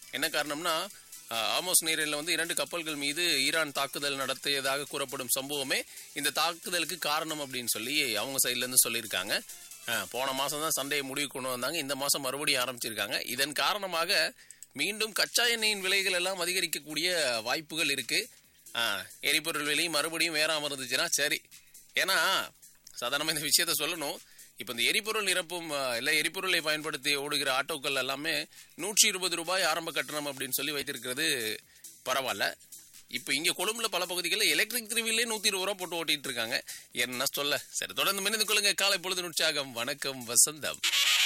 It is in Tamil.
என்ன காரணம்னா அஹ், ஆமோஸ் நீரில் வந்து இரண்டு கப்பல்கள் மீது ஈரான் தாக்குதல் நடத்தியதாக கூறப்படும் சம்பவமே இந்த தாக்குதலுக்கு காரணம் அப்படின்னு சொல்லி அவங்க சைட்ல இருந்து சொல்லியிருக்காங்க அஹ், போன மாசம் தான் சண்டையை முடிவு கொண்டு வந்தாங்க இந்த மாசம் மறுபடியும் ஆரம்பிச்சிருக்காங்க இதன் காரணமாக மீண்டும் கச்சா எண்ணெயின் விலைகள் எல்லாம் அதிகரிக்கக்கூடிய வாய்ப்புகள் இருக்கு அஹ், எரிபொருள் விலை மறுபடியும் வேறாம இருந்துச்சுன்னா சரி ஏன்னா சாதாரணமாக இந்த விஷயத்த சொல்லணும் இப்போ இந்த எரிபொருள் நிரப்பும் அஹ், இல்லை எரிபொருளை பயன்படுத்தி ஓடுகிற ஆட்டோக்கள் எல்லாமே நூற்றி இருபது ரூபாய் ஆரம்ப கட்டணம் அப்படின்னு சொல்லி வைத்திருக்கிறது பரவாயில்ல இப்போ இங்கே கொழும்புல பல பகுதிகளில் எலக்ட்ரிக் த்ரீவிலே நூற்றி இருபது ரூபா போட்டு ஓட்டிட்டு இருக்காங்க என்ன சொல்ல சரி தொடர்ந்து மின்னது கொள்ளுங்க காலை பொழுது உற்சாகம் வணக்கம் வசந்தம்